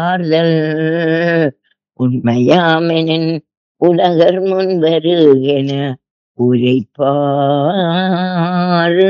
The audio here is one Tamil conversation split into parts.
ஆறுதல் உண்மையாமெனின் உலகர் முன் வருகென உரைப்பார்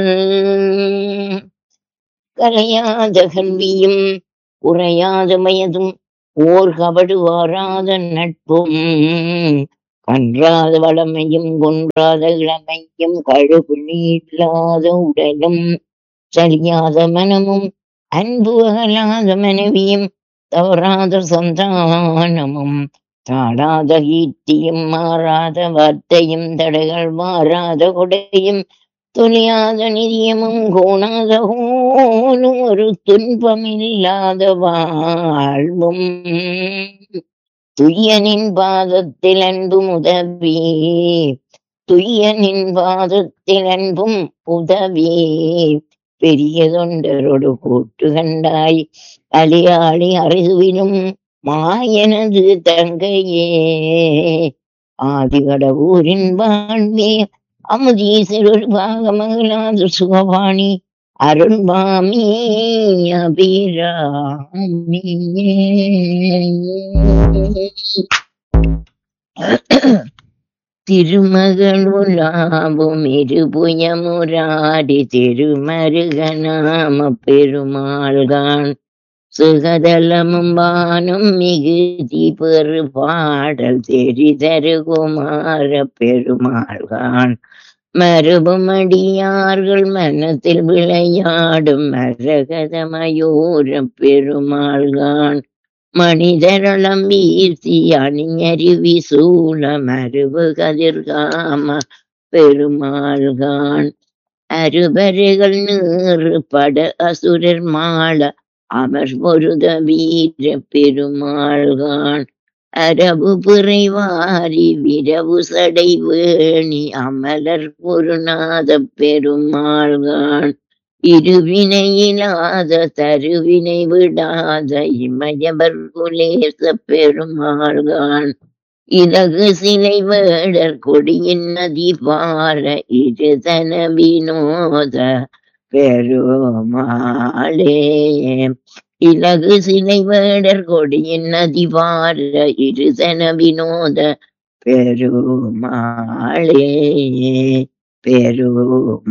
கரையாத கல்வியும் குறையாத வயதும் ஓர் கபடு வாராத நட்பும் கன்றாத வளமையும் குன்றாத இளமையும் கழுகு இல்லாத உடலும் சரியாத மனமும் அன்பு அகலாத மனைவியும் தவறாத சந்தானமும் தாடாத கீர்த்தியும் மாறாத வார்த்தையும் தடைகள் மாறாத கொடையும் துணியாத நிதியமும் கோணாத கோலும் ஒரு துன்பமில்லாத வாழ்வும் துய்யனின் பாதத்தில் அன்பும் உதவி துய்யனின் பாதத்தில் அன்பும் உதவி பெரிய தொண்டரோடு கூட்டு கண்டாய் அலியாளி அறிதுவினும் மாயனது தங்கையே ஆதிகடவூரின் வாழ்வே அமுதீசருள் பாகமகளாது சுகவாணி அருள்வாமி அபிராமியே திருமகளுலாவும் இருபுயமுராடி திருமருகநாம பெருமாள்கான் சுகதலமும் வானும் மிகுதி பெரு பாடல் தெரிதரு குமார பெருமாள்கான் மரபுமடியார்கள் மனத்தில் விளையாடும் மரகதமயூர பெருமாள்கான் மனிதரளம் வீசி அணியருவி சூழ மருவு கதிர்காம பெருமாள்கான் அருபருகள் நீறு பட அசுரர் மாள அமர் பொருத வீர பெருமாள்கான் அரபு பிறைவாரி விரவு சடை வேணி அமலர் குருநாத பெருமாள்கான் இருவினையிலாத தருவினை விடாத இமயவர் குலேச பெருமாள்கான் இலகு சிலை வேடர் கொடியின் நதி பார இருதன வினோத பெருமாளே இலகு சிலை வேடர் கொடியின் நதி பார இருதன வினோத பெருமாளே பெருமாளே